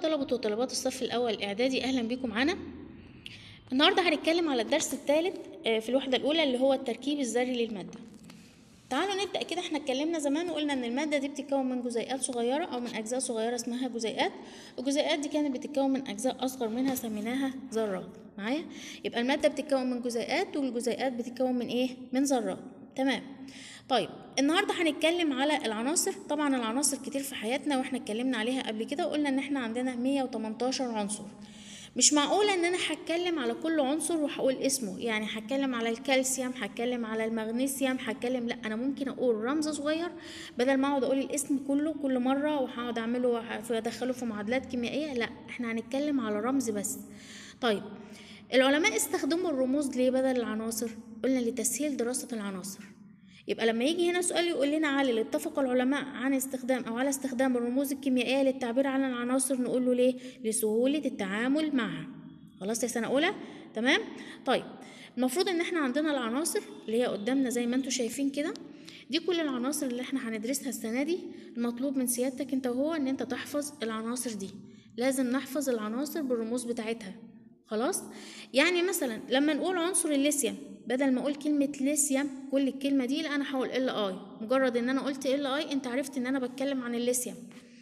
طلبة وطالبات الصف الأول الإعدادي أهلا بيكم معانا النهاردة هنتكلم على الدرس الثالث في الوحدة الأولى اللي هو التركيب الذري للمادة تعالوا نبدأ كده احنا اتكلمنا زمان وقلنا ان المادة دي بتتكون من جزيئات صغيرة او من اجزاء صغيرة اسمها جزيئات الجزيئات دي كانت بتتكون من اجزاء اصغر منها سميناها ذرات معايا يبقى المادة بتتكون من جزيئات والجزيئات بتتكون من ايه من ذرات تمام طيب النهارده هنتكلم على العناصر طبعا العناصر كتير في حياتنا واحنا اتكلمنا عليها قبل كده وقلنا ان احنا عندنا 118 عنصر مش معقولة ان انا هتكلم على كل عنصر وهقول اسمه يعني هتكلم على الكالسيوم هتكلم على المغنيسيوم هتكلم لا انا ممكن اقول رمز صغير بدل ما اقعد اقول الاسم كله كل مرة وهقعد اعمله ادخله في معادلات كيميائية لا احنا هنتكلم على رمز بس طيب العلماء استخدموا الرموز ليه بدل العناصر قلنا لتسهيل دراسة العناصر يبقى لما يجي هنا سؤال يقول لنا علل اتفق العلماء عن استخدام او على استخدام الرموز الكيميائيه للتعبير عن العناصر نقول له ليه لسهوله التعامل معها خلاص يا سنه اولى تمام طيب المفروض ان احنا عندنا العناصر اللي هي قدامنا زي ما انتم شايفين كده دي كل العناصر اللي احنا هندرسها السنه دي المطلوب من سيادتك انت وهو ان انت تحفظ العناصر دي لازم نحفظ العناصر بالرموز بتاعتها خلاص يعني مثلا لما نقول عنصر الليثيوم بدل ما اقول كلمه ليثيوم كل الكلمه دي لا انا هقول ال اي مجرد ان انا قلت ال اي انت عرفت ان انا بتكلم عن الليثيوم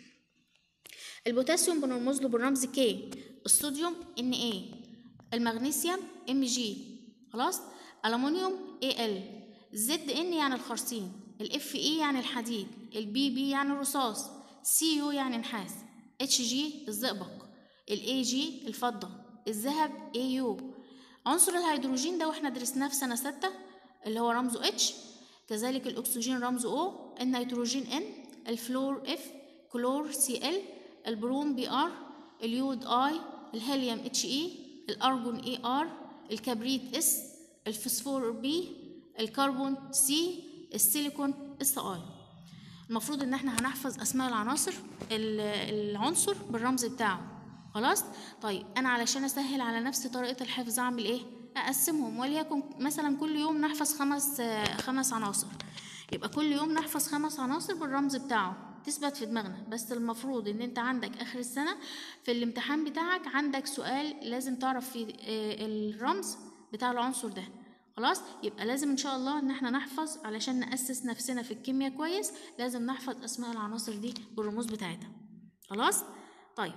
البوتاسيوم بنرمز له بالرمز كي الصوديوم ان اي المغنيسيوم ام جي خلاص الومنيوم اي ال زد ان يعني الخرسين الاف اي يعني الحديد البي بي يعني الرصاص سي يو يعني نحاس اتش جي الزئبق الاي جي الفضه الذهب اي يو عنصر الهيدروجين ده واحنا درسناه في سنه ستة اللي هو رمزه اتش كذلك الاكسجين رمزه او النيتروجين ان الفلور اف كلور سي ال البروم بي ار اليود اي الهيليوم اتش اي الارجون اي ار الكبريت اس الفوسفور بي الكربون سي السيليكون اس اي المفروض ان احنا هنحفظ اسماء العناصر العنصر بالرمز بتاعه خلاص طيب انا علشان اسهل على نفسي طريقه الحفظ اعمل ايه اقسمهم وليكن مثلا كل يوم نحفظ خمس خمس عناصر يبقى كل يوم نحفظ خمس عناصر بالرمز بتاعه تثبت في دماغنا بس المفروض ان انت عندك اخر السنه في الامتحان بتاعك عندك سؤال لازم تعرف فيه الرمز بتاع العنصر ده خلاص يبقى لازم ان شاء الله ان احنا نحفظ علشان ناسس نفسنا في الكيمياء كويس لازم نحفظ اسماء العناصر دي بالرموز بتاعتها خلاص طيب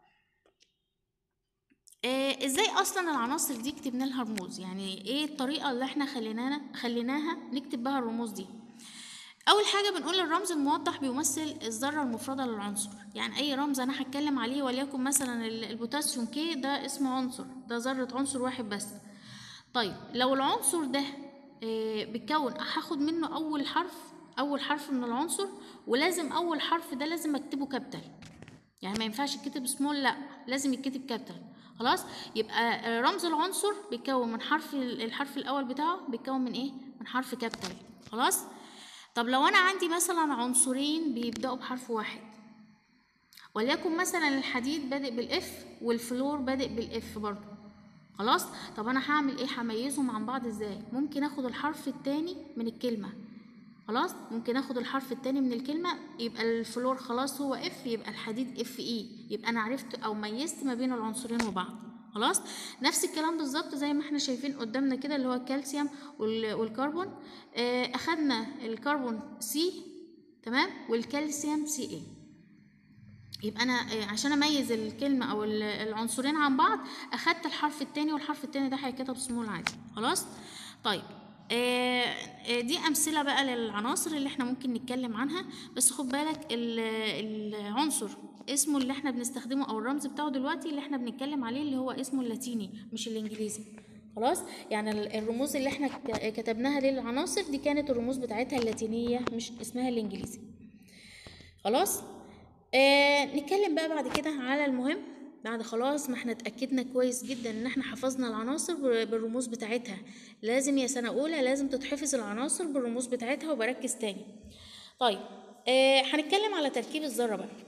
آه ازاي اصلا العناصر دي كتبنا لها رموز يعني ايه الطريقه اللي احنا خليناها خليناها نكتب بها الرموز دي اول حاجه بنقول الرمز الموضح بيمثل الذره المفرده للعنصر يعني اي رمز انا هتكلم عليه وليكن مثلا البوتاسيوم كي ده اسمه عنصر ده ذره عنصر واحد بس طيب لو العنصر ده آه بيتكون هاخد منه اول حرف اول حرف من العنصر ولازم اول حرف ده لازم اكتبه كابيتال يعني ما ينفعش يتكتب سمول لا لازم يتكتب كابيتال خلاص يبقى رمز العنصر بيتكون من حرف الحرف الاول بتاعه بيتكون من ايه من حرف كابيتال خلاص طب لو انا عندي مثلا عنصرين بيبداوا بحرف واحد وليكن مثلا الحديد بادئ بالاف والفلور بادئ بالاف برضه خلاص طب انا هعمل ايه هميزهم عن بعض ازاي ممكن اخد الحرف التاني من الكلمه خلاص ممكن اخد الحرف التاني من الكلمه يبقى الفلور خلاص هو اف يبقى الحديد اف اي يبقى انا عرفت او ميزت ما بين العنصرين وبعض خلاص نفس الكلام بالظبط زي ما احنا شايفين قدامنا كده اللي هو الكالسيوم والكربون اه اخدنا الكربون سي تمام والكالسيوم سي اي يبقى انا عشان اميز الكلمه او العنصرين عن بعض اخدت الحرف التاني والحرف التاني ده هيتكتب سمول عادي خلاص طيب دي امثله بقى للعناصر اللي احنا ممكن نتكلم عنها بس خد بالك العنصر اسمه اللي احنا بنستخدمه او الرمز بتاعه دلوقتي اللي احنا بنتكلم عليه اللي هو اسمه اللاتيني مش الانجليزي خلاص يعني الرموز اللي احنا كتبناها للعناصر دي كانت الرموز بتاعتها اللاتينيه مش اسمها الانجليزي خلاص آه نتكلم بقى بعد كده على المهم بعد خلاص ما احنا اتاكدنا كويس جدا ان احنا حفظنا العناصر بالرموز بتاعتها لازم يا سنه اولى لازم تتحفظ العناصر بالرموز بتاعتها وبركز تاني طيب آه هنتكلم على تركيب الذره بقى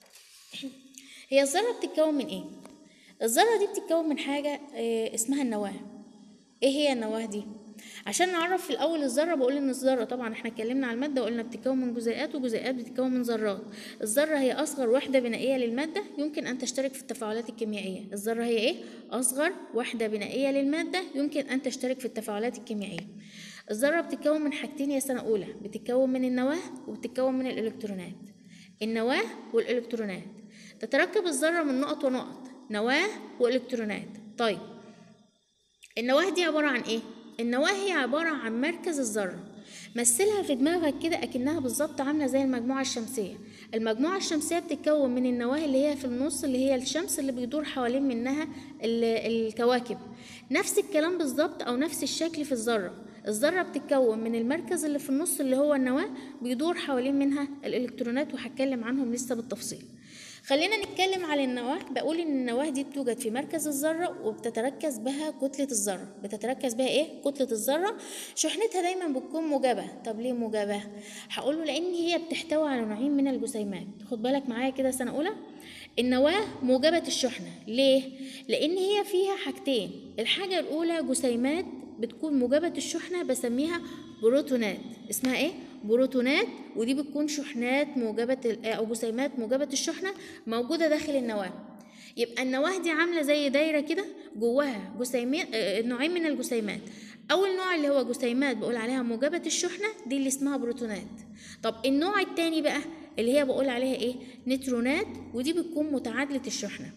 هي الذره بتتكون من ايه الذره دي بتتكون من حاجه آه اسمها النواه ايه هي النواه دي عشان نعرف في الاول الذره بقول ان الذره طبعا احنا اتكلمنا على الماده وقلنا بتتكون من جزيئات وجزيئات بتتكون من ذرات الذره هي اصغر وحده بنائيه للماده يمكن ان تشترك في التفاعلات الكيميائيه الذره هي ايه اصغر وحده بنائيه للماده يمكن ان تشترك في التفاعلات الكيميائيه الذره بتتكون من حاجتين يا سنه اولى بتتكون من النواه وبتتكون من الالكترونات النواه والالكترونات تتركب الذره من نقط ونقط نواه والكترونات طيب النواه دي عباره عن ايه النواه هي عباره عن مركز الذره مثلها في دماغك كده اكنها بالظبط عامله زي المجموعه الشمسيه المجموعه الشمسيه بتتكون من النواه اللي هي في النص اللي هي الشمس اللي بيدور حوالين منها ال- الكواكب نفس الكلام بالظبط او نفس الشكل في الذره الذره بتتكون من المركز اللي في النص اللي هو النواه بيدور حوالين منها الالكترونات وهتكلم عنهم لسه بالتفصيل خلينا نتكلم على النواه بقول ان النواه دي بتوجد في مركز الذره وبتتركز بها كتله الذره بتتركز بها ايه كتله الذره شحنتها دايما بتكون موجبه طب ليه موجبه هقول له لان هي بتحتوي على نوعين من الجسيمات خد بالك معايا كده سنه اولى النواه موجبه الشحنه ليه لان هي فيها حاجتين الحاجه الاولى جسيمات بتكون موجبه الشحنه بسميها بروتونات اسمها ايه بروتونات ودي بتكون شحنات موجبة ال- أو جسيمات موجبة الشحنة موجودة داخل النواة يبقى النواة دي عاملة زي دايرة كده جواها جسيمات آه، نوعين من الجسيمات أول نوع اللي هو جسيمات بقول عليها موجبة الشحنة دي اللي اسمها بروتونات طب النوع التاني بقى اللي هي بقول عليها ايه نيوترونات ودي بتكون متعادلة الشحنة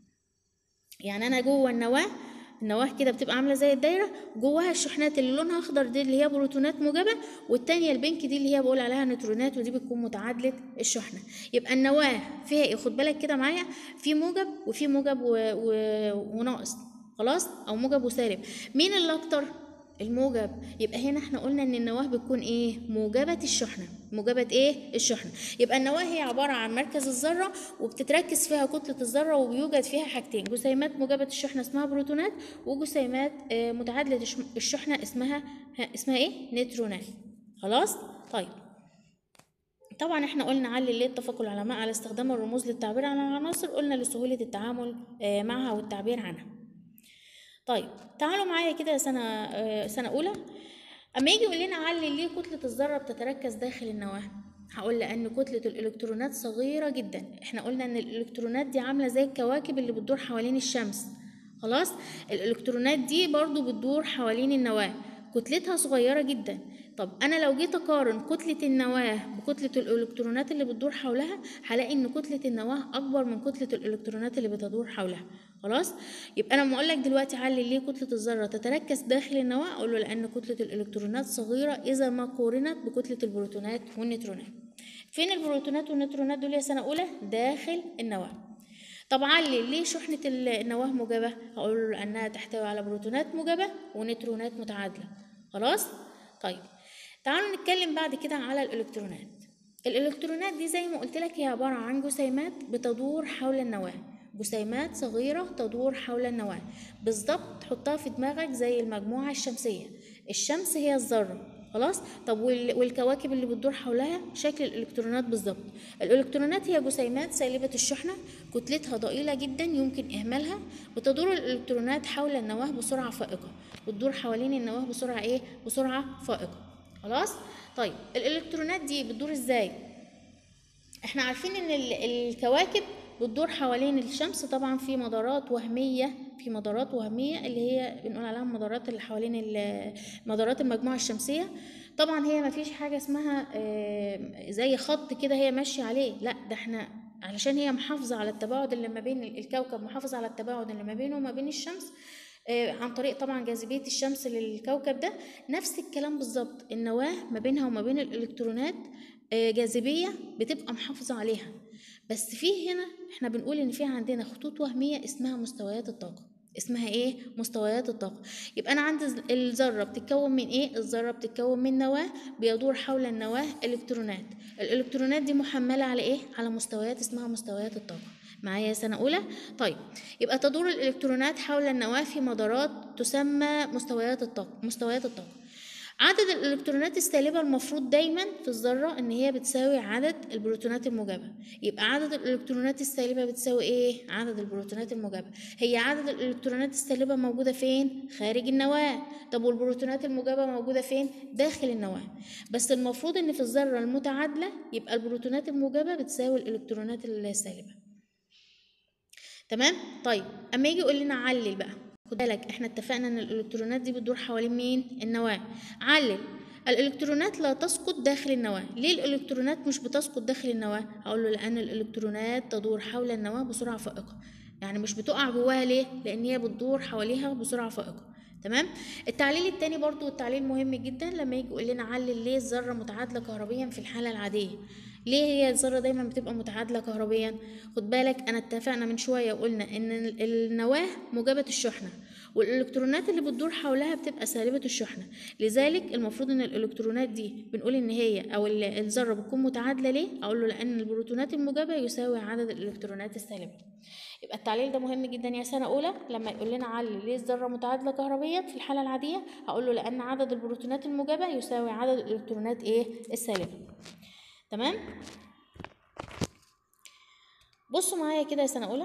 يعني انا جوه النواه النواه كده بتبقى عامله زي الدايره جواها الشحنات اللي لونها اخضر دي اللي هي بروتونات موجبه والتانية البنك دي اللي هي بقول عليها نيوترونات ودي بتكون متعادله الشحنه يبقى النواه فيها ايه خد بالك كده معايا في موجب وفي موجب و... و... وناقص خلاص او موجب وسالب مين اللي اكتر الموجب يبقى هنا احنا قلنا ان النواه بتكون ايه موجبة الشحنة موجبة ايه الشحنة يبقى النواه هي عبارة عن مركز الذرة وبتتركز فيها كتلة الذرة وبيوجد فيها حاجتين جسيمات موجبة الشحنة اسمها بروتونات وجسيمات آه، متعادلة الش- الشحنة اسمها ها، اسمها ايه نيوترونات خلاص طيب طبعا احنا قلنا علل ليه اتفق العلماء على استخدام الرموز للتعبير عن العناصر قلنا لسهولة التعامل آه، معها والتعبير عنها طيب تعالوا معايا كده سنة آه، سنة أولى أما يجي يقول لنا علل ليه كتلة الذرة بتتركز داخل النواة هقول لأن كتلة الإلكترونات صغيرة جدا احنا قلنا إن الإلكترونات دي عاملة زي الكواكب اللي بتدور حوالين الشمس خلاص الإلكترونات دي برضو بتدور حوالين النواة كتلتها صغيرة جدا طب أنا لو جيت أقارن كتلة النواة بكتلة الإلكترونات اللي بتدور حولها هلاقي إن كتلة النواة أكبر من كتلة الإلكترونات اللي بتدور حولها خلاص يبقى أنا لما أقول لك دلوقتي علل ليه كتلة الذرة تتركز داخل النواة أقول له لأن كتلة الإلكترونات صغيرة إذا ما قورنت بكتلة البروتونات والنيوترونات فين البروتونات والنيوترونات دول يا سنة أولى داخل النواة طب علل ليه شحنة ال- النواة موجبة؟ هقول له لأنها تحتوي على بروتونات موجبة ونيوترونات متعادلة خلاص؟ طيب تعالوا نتكلم بعد كده على الإلكترونات الإلكترونات دي زي ما قلت لك هي عبارة عن جسيمات بتدور حول النواة جسيمات صغيرة تدور حول النواة بالظبط حطها في دماغك زي المجموعة الشمسية الشمس هي الذرة خلاص طب وال- والكواكب اللي بتدور حولها شكل الالكترونات بالظبط الالكترونات هي جسيمات سالبه الشحنه كتلتها ضئيله جدا يمكن اهمالها بتدور الالكترونات حول النواه بسرعه فائقه بتدور حوالين النواه بسرعه ايه بسرعه فائقه خلاص طيب الالكترونات دي بتدور ازاي احنا عارفين ان ال- الكواكب بتدور حوالين الشمس طبعا في مدارات وهمية في مدارات وهمية اللي هي بنقول عليها المدارات اللي حوالين ال- مدارات المجموعة الشمسية طبعا هي ما فيش حاجة اسمها آه، زي خط كده هي ماشية عليه لا ده احنا علشان هي محافظة على التباعد اللي ما بين الكوكب محافظ على التباعد اللي ما بينه وما بين الشمس آه، عن طريق طبعا جاذبية الشمس للكوكب ده نفس الكلام بالظبط النواة ما بينها وما بين الإلكترونات آه، جاذبية بتبقى محافظة عليها بس في هنا احنا بنقول ان في عندنا خطوط وهمية اسمها مستويات الطاقة اسمها ايه مستويات الطاقة يبقى انا عندي الز- الذرة بتتكون من ايه الذرة بتتكون من نواة بيدور حول النواة الكترونات الالكترونات دي محملة على ايه على مستويات اسمها مستويات الطاقة معايا سنة أولى طيب يبقى تدور الإلكترونات حول النواة في مدارات تسمى مستويات الطاقة مستويات الطاقة عدد الالكترونات السالبه المفروض دايما في الذره ان هي بتساوي عدد البروتونات الموجبه يبقى عدد الالكترونات السالبه بتساوي ايه عدد البروتونات الموجبه هي عدد الالكترونات السالبه موجوده فين خارج النواه طب والبروتونات الموجبه موجوده فين داخل النواه بس المفروض ان في الذره المتعادله يبقى البروتونات الموجبه بتساوي الالكترونات السالبه تمام طيب اما يجي يقول لنا علل بقى خد بالك احنا اتفقنا ان الالكترونات دي بتدور حوالين مين النواه علل الالكترونات لا تسقط داخل النواه ليه الالكترونات مش بتسقط داخل النواه هقول له لان الالكترونات تدور حول النواه بسرعه فائقه يعني مش بتقع جواها ليه لان هي بتدور حواليها بسرعه فائقه تمام التعليل التاني برضو التعليل مهم جدا لما يجي يقول لنا علل ليه الذره متعادله كهربيا في الحاله العاديه ليه هي الذره دايما بتبقى متعادله كهربيا خد بالك انا اتفقنا من شويه وقلنا ان النواه موجبه الشحنه والالكترونات اللي بتدور حولها بتبقى سالبه الشحنه لذلك المفروض ان الالكترونات دي بنقول ان هي او الذره بتكون متعادله ليه اقول له لان البروتونات الموجبه يساوي عدد الالكترونات السالبه يبقى التعليل ده مهم جدا يا سنه اولى لما يقول لنا علل ليه الذره متعادله كهربيا في الحاله العاديه هقول له لان عدد البروتونات الموجبه يساوي عدد الالكترونات ايه السالبه تمام بصوا معايا كده يا سنه اولى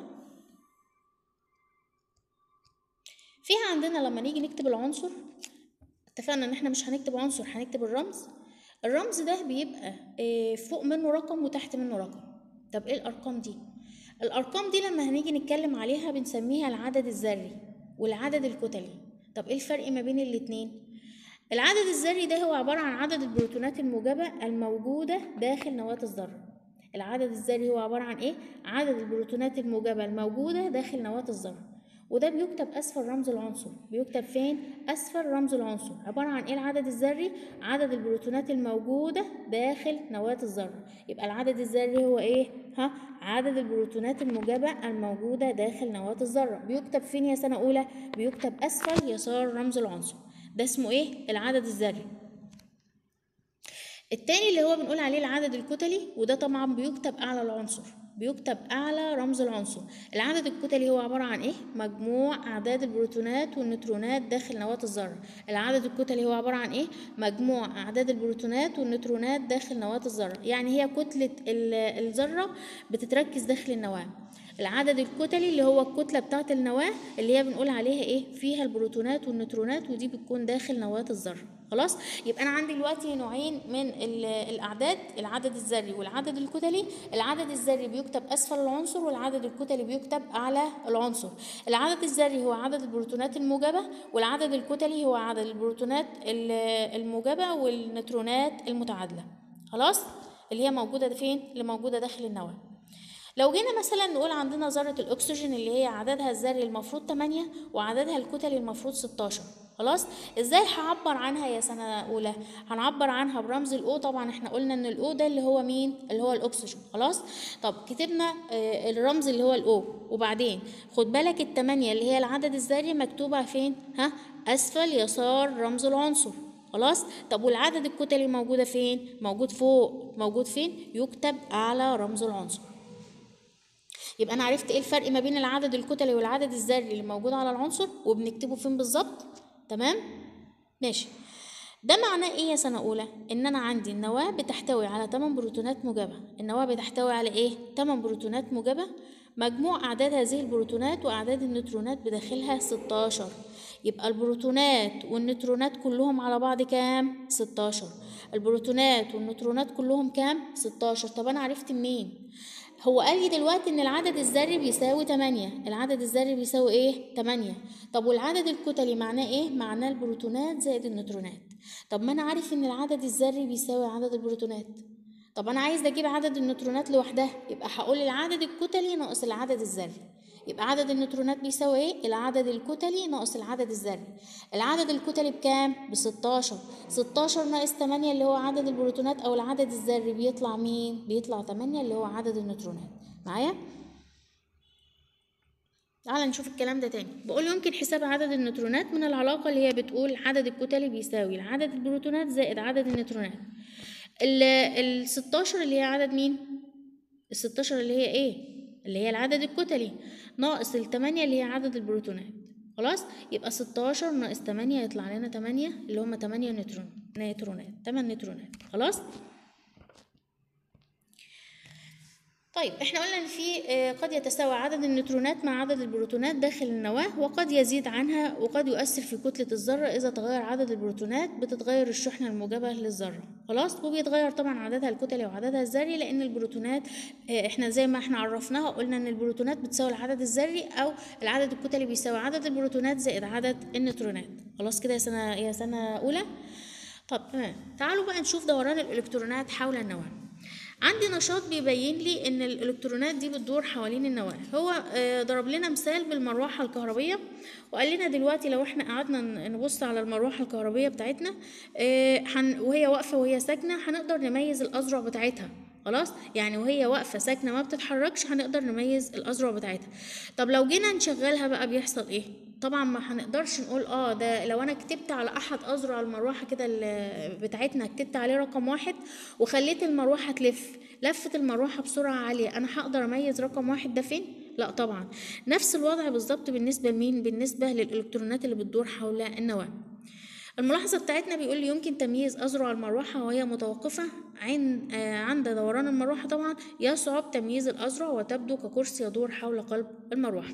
فيها عندنا لما نيجي نكتب العنصر اتفقنا ان احنا مش هنكتب عنصر هنكتب الرمز الرمز ده بيبقى فوق منه رقم وتحت منه رقم طب ايه الارقام دي الارقام دي لما هنيجي نتكلم عليها بنسميها العدد الذري والعدد الكتلي طب ايه الفرق ما بين الاتنين العدد الذري ده هو عبارة عن عدد البروتونات الموجبة الموجودة داخل نواة الذرة العدد الذري هو عبارة عن ايه عدد البروتونات الموجبة الموجودة داخل نواة الذرة وده بيكتب اسفل رمز العنصر بيكتب فين اسفل رمز العنصر عباره عن ايه العدد الذري عدد البروتونات الموجوده داخل نواه الذره يبقى العدد الذري هو ايه ها عدد البروتونات الموجبه الموجوده داخل نواه الذره بيكتب فين يا سنه اولى بيكتب اسفل يسار رمز العنصر ده اسمه ايه العدد الذري التاني اللي هو بنقول عليه العدد الكتلي وده طبعا بيكتب اعلى العنصر بيكتب أعلى رمز العنصر العدد الكتلي هو عبارة عن إيه؟ مجموع أعداد البروتونات والنيوترونات داخل نواة الذرة العدد الكتلي هو عبارة عن إيه؟ مجموع أعداد البروتونات والنيوترونات داخل نواة الذرة يعني هي كتلة الذرة بتتركز داخل النواة العدد الكتلي اللي هو الكتلة بتاعة النواة اللي هي بنقول عليها ايه فيها البروتونات والنيوترونات ودي بتكون داخل نواة الذرة خلاص يبقى انا عندي دلوقتي نوعين من الاعداد العدد الذري والعدد الكتلي العدد الذري بيكتب اسفل العنصر والعدد الكتلي بيكتب اعلى العنصر العدد الذري هو عدد البروتونات الموجبة والعدد الكتلي هو عدد البروتونات الموجبة والنيوترونات المتعادلة خلاص اللي هي موجودة فين اللي موجودة داخل النواة لو جينا مثلا نقول عندنا ذرة الأكسجين اللي هي عددها الذري المفروض 8 وعددها الكتلي المفروض 16 خلاص ازاي هعبر عنها يا سنة أولى هنعبر عنها برمز الأو طبعا احنا قلنا ان الأو ده اللي هو مين اللي هو الأكسجين خلاص طب كتبنا آه الرمز اللي هو الأو وبعدين خد بالك التمانية اللي هي العدد الذري مكتوبة فين ها أسفل يسار رمز العنصر خلاص طب والعدد الكتلي موجودة فين موجود فوق موجود فين يكتب أعلى رمز العنصر يبقى انا عرفت ايه الفرق ما بين العدد الكتلي والعدد الذري اللي موجود على العنصر وبنكتبه فين بالظبط تمام ماشي ده معناه ايه يا سنه اولى ان انا عندي النواه بتحتوي على 8 بروتونات موجبه النواه بتحتوي على ايه 8 بروتونات موجبه مجموع اعداد هذه البروتونات واعداد النيوترونات بداخلها 16 يبقى البروتونات والنيوترونات كلهم على بعض كام 16 البروتونات والنيوترونات كلهم كام 16 طب انا عرفت منين هو قال لي دلوقتي ان العدد الذري بيساوي 8 العدد الذري بيساوي ايه 8 طب والعدد الكتلي معناه ايه معناه البروتونات زائد النيوترونات طب ما انا عارف ان العدد الذري بيساوي عدد البروتونات طب انا عايز اجيب عدد النيوترونات لوحدها يبقى هقول العدد الكتلي ناقص العدد الذري يبقى عدد النيوترونات بيساوي ايه العدد الكتلي ناقص العدد الذري العدد الكتلي بكام ب 16 16 ناقص 8 اللي هو عدد البروتونات او العدد الذري بيطلع مين بيطلع 8 اللي هو عدد النيوترونات معايا تعال نشوف الكلام ده تاني بقول يمكن حساب عدد النيوترونات من العلاقة اللي هي بتقول عدد الكتلي بيساوي عدد البروتونات زائد عدد النيوترونات ال 16 اللي هي عدد مين ال 16 اللي هي ايه اللي هي العدد الكتلي ناقص التمانية اللي هي عدد البروتونات خلاص يبقى 16 ناقص 8 يطلع لنا 8 اللي هم 8 نيوترون نيوترونات 8 نيوترونات خلاص طيب احنا قلنا ان في آه، قد يتساوى عدد النيوترونات مع عدد البروتونات داخل النواة وقد يزيد عنها وقد يؤثر في كتلة الذرة إذا تغير عدد البروتونات بتتغير الشحنة الموجبة للذرة خلاص وبيتغير طبعا عددها الكتلي وعددها الذري لأن البروتونات آه، احنا زي ما احنا عرفناها قلنا ان البروتونات بتساوي العدد الذري أو العدد الكتلي بيساوي عدد البروتونات زائد عدد النيوترونات خلاص كده يا سنة يا سنة أولى طب تمام تعالوا بقى نشوف دوران الإلكترونات حول النواة عندي نشاط بيبين لي ان الالكترونات دي بتدور حوالين النواه هو آه، ضرب لنا مثال بالمروحه الكهربيه وقال لنا دلوقتي لو احنا قعدنا ن- نبص على المروحه الكهربيه بتاعتنا آه، هن- وهي واقفه وهي ساكنه هنقدر نميز الاذرع بتاعتها خلاص يعني وهي واقفه ساكنه ما بتتحركش هنقدر نميز الاذرع بتاعتها طب لو جينا نشغلها بقى بيحصل ايه طبعا ما هنقدرش نقول اه ده لو انا كتبت على احد اذرع المروحه كده ال- بتاعتنا كتبت عليه رقم واحد وخليت المروحه تلف لفت المروحه بسرعه عاليه انا هقدر اميز رقم واحد ده فين لا طبعا نفس الوضع بالظبط بالنسبه لمين بالنسبه للالكترونات اللي بتدور حول النواه الملاحظة بتاعتنا بيقول لي يمكن تمييز أذرع المروحة وهي متوقفة عند آه، عند دوران المروحة طبعا يصعب تمييز الأذرع وتبدو ككرسي يدور حول قلب المروحة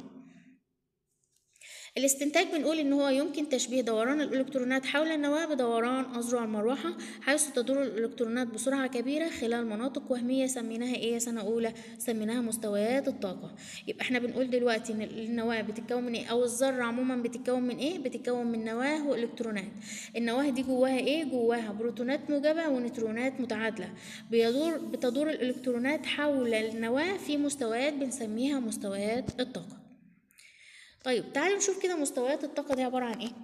الاستنتاج بنقول ان هو يمكن تشبيه دوران الالكترونات حول النواه بدوران اذرع المروحه حيث تدور الالكترونات بسرعه كبيره خلال مناطق وهميه سميناها ايه يا سنه اولى سميناها مستويات الطاقه يبقى احنا بنقول دلوقتي ان النواه بتتكون من ايه او الذره عموما بتتكون من ايه بتتكون من نواه والكترونات النواه دي جواها ايه جواها بروتونات موجبه ونيوترونات متعادله بيدور بتدور الالكترونات حول النواه في مستويات بنسميها مستويات الطاقه طيب تعالوا نشوف كده مستويات الطاقة دي عبارة عن ايه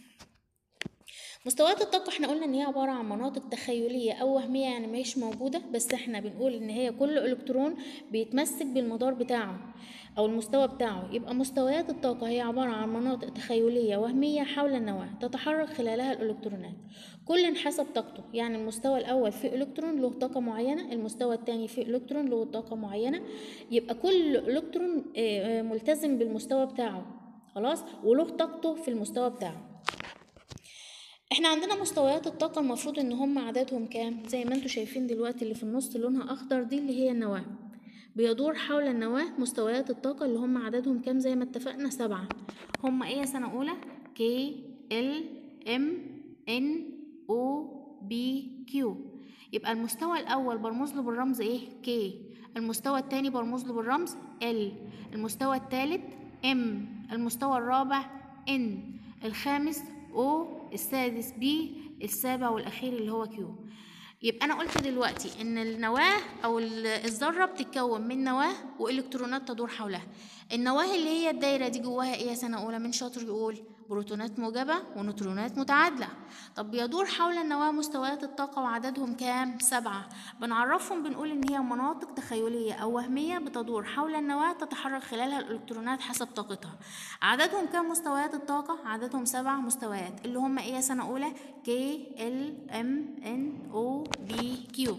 مستويات الطاقة احنا قلنا ان هي عبارة عن مناطق تخيلية او وهمية يعني مش موجودة بس احنا بنقول ان هي كل الكترون بيتمسك بالمدار بتاعه او المستوى بتاعه يبقى مستويات الطاقة هي عبارة عن مناطق تخيلية وهمية حول النواة تتحرك خلالها الالكترونات كل حسب طاقته يعني المستوى الاول فيه الكترون له طاقة معينة المستوى الثاني فيه الكترون له طاقة معينة يبقى كل الكترون آه، آه، ملتزم بالمستوى بتاعه خلاص وله طاقته في المستوى بتاعه احنا عندنا مستويات الطاقة المفروض ان هم عددهم كام زي ما انتوا شايفين دلوقتي اللي في النص لونها اخضر دي اللي هي النواة بيدور حول النواة مستويات الطاقة اللي هم عددهم كام زي ما اتفقنا سبعة هم ايه يا سنة اولى K L M N O B Q يبقى المستوى الاول برمز له بالرمز ايه K المستوى الثاني برمز له بالرمز L المستوى الثالث M المستوى الرابع N الخامس O السادس B السابع والأخير اللي هو Q يبقى أنا قلت دلوقتي إن النواة أو ال- الذرة بتتكون من نواة وإلكترونات تدور حولها النواة اللي هي الدايرة دي جواها إيه يا سنة أولى من شاطر يقول بروتونات موجبة ونيوترونات متعادلة طب بيدور حول النواة مستويات الطاقة وعددهم كام؟ سبعة بنعرفهم بنقول إن هي مناطق تخيلية أو وهمية بتدور حول النواة تتحرك خلالها الإلكترونات حسب طاقتها عددهم كام مستويات الطاقة؟ عددهم سبع مستويات اللي هم إيه يا سنة أولى؟ K L M N O B Q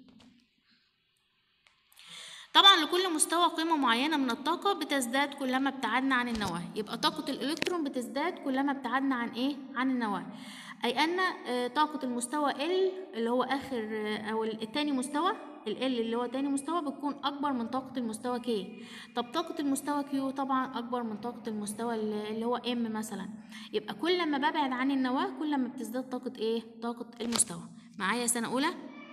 طبعا لكل مستوى قيمة معينة من الطاقة بتزداد كلما ابتعدنا عن النواة يبقى طاقة الإلكترون بتزداد كلما ابتعدنا عن إيه؟ عن النواة أي أن آه، طاقة المستوى L اللي هو آخر آه، أو التاني مستوى ال L اللي هو تاني مستوى بتكون أكبر من طاقة المستوى K طب طاقة المستوى Q طبعا أكبر من طاقة المستوى ال- اللي هو M مثلا يبقى كل ما ببعد عن النواة كل ما بتزداد طاقة إيه؟ طاقة المستوى معايا سنة أولى؟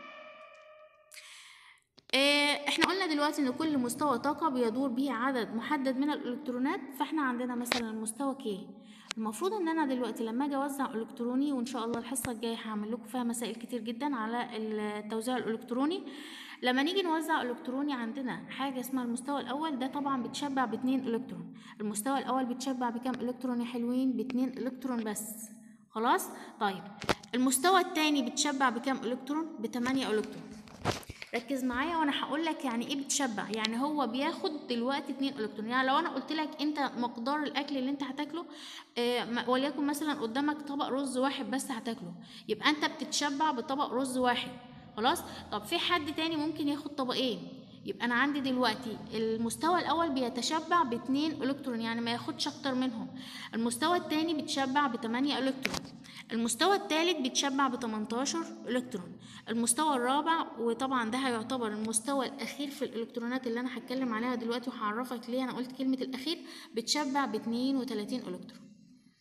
آه، احنا قلنا دلوقتي ان كل مستوى طاقة بيدور به عدد محدد من الالكترونات فاحنا عندنا مثلا المستوى كي المفروض ان انا دلوقتي لما اجي اوزع الكتروني وان شاء الله الحصة الجاية هعمل لكم فيها مسائل كتير جدا على التوزيع الالكتروني لما نيجي نوزع الكتروني عندنا حاجة اسمها المستوى الاول ده طبعا بتشبع باتنين الكترون المستوى الاول بتشبع بكام الكترون يا حلوين باتنين الكترون بس خلاص طيب المستوى التاني بتشبع بكام الكترون بتمانية الكترون ركز معايا وانا هقول لك يعني ايه بتشبع يعني هو بياخد دلوقتي 2 الكترون يعني لو انا قلت لك انت مقدار الاكل اللي انت هتاكله آه، م- وليكن مثلا قدامك طبق رز واحد بس هتاكله يبقى انت بتتشبع بطبق رز واحد خلاص طب في حد تاني ممكن ياخد طبقين يبقى انا عندي دلوقتي المستوى الاول بيتشبع باتنين الكترون يعني ما ياخدش اكتر منهم المستوى الثاني بيتشبع بتمانية الكترون المستوى الثالث بيتشبع ب 18 الكترون المستوى الرابع وطبعا ده هيعتبر المستوى الاخير في الالكترونات اللي انا هتكلم عليها دلوقتي وهعرفك ليه انا قلت كلمه الاخير بتشبع ب 32 الكترون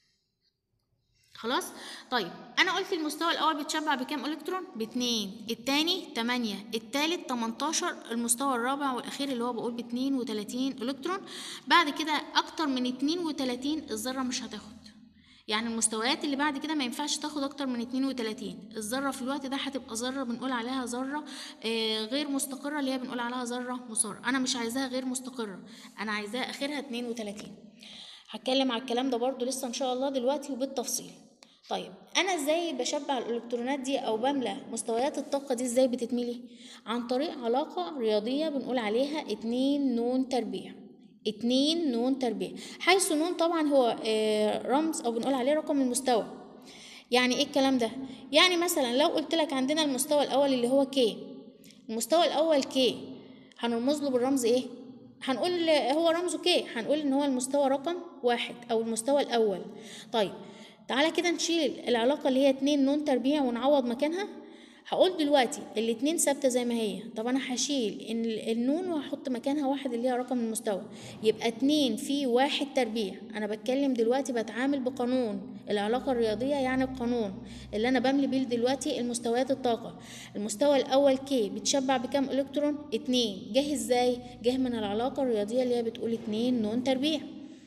خلاص طيب انا قلت المستوى الاول بيتشبع بكام الكترون باتنين التاني تمانية التالت 18 المستوى الرابع والاخير اللي هو بقول ب 32 الكترون بعد كده اكتر من 32 الذره مش هتاخد يعني المستويات اللي بعد كده ما ينفعش تاخد اكتر من 32 الذره في الوقت ده هتبقى ذره بنقول عليها ذره آه غير مستقره اللي هي بنقول عليها ذره مساره انا مش عايزاها غير مستقره انا عايزاها اخرها 32 هتكلم على الكلام ده برضو لسه ان شاء الله دلوقتي وبالتفصيل طيب انا ازاي بشبع الالكترونات دي او بملى مستويات الطاقه دي ازاي بتتملي عن طريق علاقه رياضيه بنقول عليها اتنين نون تربيع اتنين نون تربيع حيث نون طبعا هو آه رمز او بنقول عليه رقم المستوى يعني ايه الكلام ده يعني مثلا لو قلت لك عندنا المستوى الاول اللي هو كي المستوى الاول كي هنرمز له بالرمز ايه هنقول هو رمزه كي هنقول ان هو المستوى رقم واحد او المستوى الاول طيب تعالى كده نشيل العلاقة اللي هي اتنين نون تربيع ونعوض مكانها هقول دلوقتي الاتنين ثابتة زي ما هي طب انا هشيل النون وهحط مكانها واحد اللي هي رقم المستوى يبقى اتنين في واحد تربيع انا بتكلم دلوقتي بتعامل بقانون العلاقة الرياضية يعني القانون اللي انا بملي بيه دلوقتي المستويات الطاقة المستوى الاول كي بتشبع بكام الكترون اتنين جه ازاي جه من العلاقة الرياضية اللي هي بتقول اتنين نون تربيع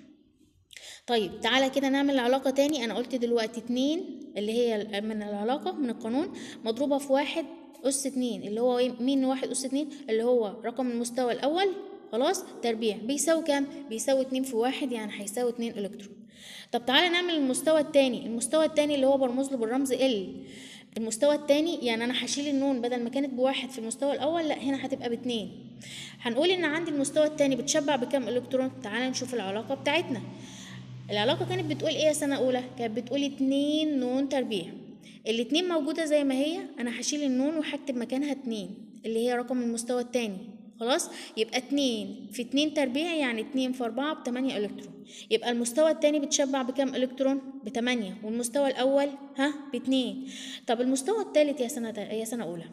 طيب تعالى كده نعمل علاقة تاني أنا قلت دلوقتي اتنين اللي هي من العلاقة من القانون مضروبة في واحد أس اتنين اللي هو مين واحد أس اتنين اللي هو رقم المستوى الأول خلاص تربيع بيساوي كام؟ بيساوي اتنين في واحد يعني هيساوي اتنين إلكترون طب تعالى نعمل المستوى التاني المستوى التاني اللي هو برمز له بالرمز ال المستوى التاني يعني انا هشيل النون بدل ما كانت بواحد في المستوى الاول لا هنا هتبقى باتنين هنقول ان عندي المستوى التاني بتشبع بكام الكترون تعالى نشوف العلاقه بتاعتنا العلاقة كانت بتقول ايه يا سنة أولى؟ كانت بتقول اتنين نون تربيع الاتنين موجودة زي ما هي أنا هشيل النون وهكتب مكانها اتنين اللي هي رقم المستوى التاني خلاص يبقى اتنين في اتنين تربيع يعني اتنين في أربعة بتمانية إلكترون يبقى المستوى التاني بتشبع بكام إلكترون؟ بتمانية والمستوى الأول ها باتنين طب المستوى التالت يا سنة يا سنة أولى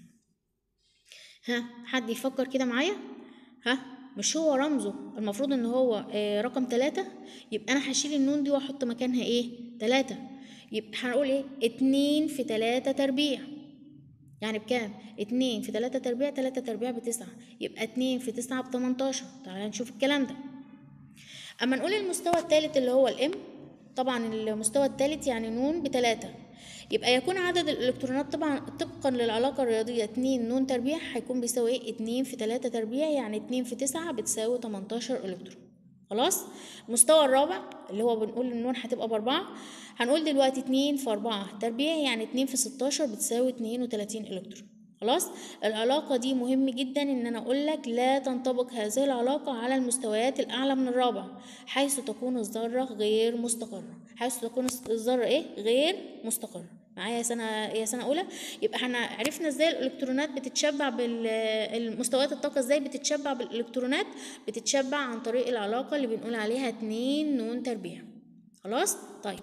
ها حد يفكر كده معايا ها مش هو رمزه المفروض ان هو آه رقم تلاتة يبقى انا هشيل النون دي واحط مكانها ايه تلاتة يبقى هنقول ايه اتنين في تلاتة تربيع يعني بكام اتنين في تلاتة تربيع تلاتة تربيع بتسعة يبقى اتنين في تسعة بتمنتاشر تعالى نشوف الكلام ده اما نقول المستوى التالت اللي هو الام طبعا المستوى التالت يعني نون بتلاتة يبقى يكون عدد الالكترونات طبعا طبقا للعلاقة الرياضية اتنين نون تربيع هيكون بيساوي ايه اتنين في تلاتة تربيع يعني اتنين في تسعة بتساوي تمنتاشر الكترون خلاص المستوى الرابع اللي هو بنقول النون هتبقى بأربعة هنقول دلوقتي اتنين في أربعة تربيع يعني اتنين في ستاشر بتساوي اتنين وتلاتين الكترون خلاص العلاقة دي مهم جدا ان انا اقول لك لا تنطبق هذه العلاقة على المستويات الاعلى من الرابع حيث تكون الذرة غير مستقرة حيث تكون الذرة ايه غير مستقرة معايا يا سنة يا سنة أولى يبقى احنا عرفنا ازاي الإلكترونات بتتشبع بالمستويات الطاقة ازاي بتتشبع بالإلكترونات بتتشبع عن طريق العلاقة اللي بنقول عليها اتنين نون تربيع خلاص طيب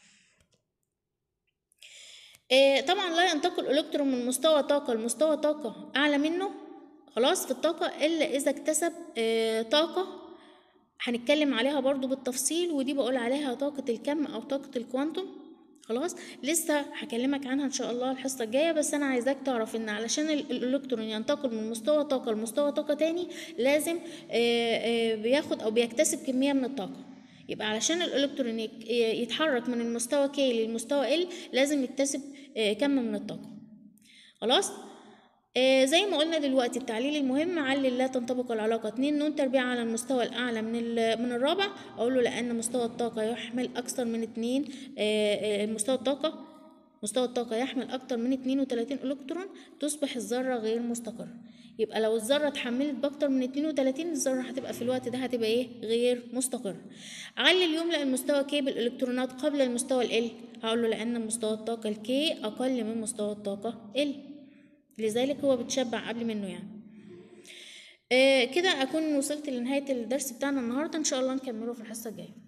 إيه طبعا لا ينتقل الالكترون من مستوى طاقه لمستوى طاقه اعلى منه خلاص في الطاقه الا اذا اكتسب إيه طاقه هنتكلم عليها برضو بالتفصيل ودي بقول عليها طاقه الكم او طاقه الكوانتوم خلاص لسه هكلمك عنها ان شاء الله الحصه الجايه بس انا عايزاك تعرف ان علشان الالكترون ينتقل من مستوى طاقه لمستوى طاقه تاني لازم إيه بياخد او بيكتسب كميه من الطاقه يبقى علشان الالكترون يتحرك من المستوى K للمستوى L لازم يكتسب كم من الطاقة خلاص آه زي ما قلنا دلوقتي التعليل المهم علل لا تنطبق العلاقة اتنين نون تربيع على المستوى الأعلى من من الرابع أقول له لأن مستوى الطاقة يحمل أكثر من اتنين آه مستوى الطاقة مستوى الطاقة يحمل أكتر من 32 إلكترون تصبح الذرة غير مستقرة يبقى لو الذرة اتحملت بأكتر من 32 الذرة هتبقى في الوقت ده هتبقى إيه غير مستقرة علل يملأ المستوى K بالإلكترونات قبل المستوى ال L هقول له لأن مستوى الطاقة الكي أقل من مستوى الطاقة ال لذلك هو بتشبع قبل منه يعني آه كده اكون وصلت لنهايه الدرس بتاعنا النهارده ان شاء الله نكمله في الحصه الجايه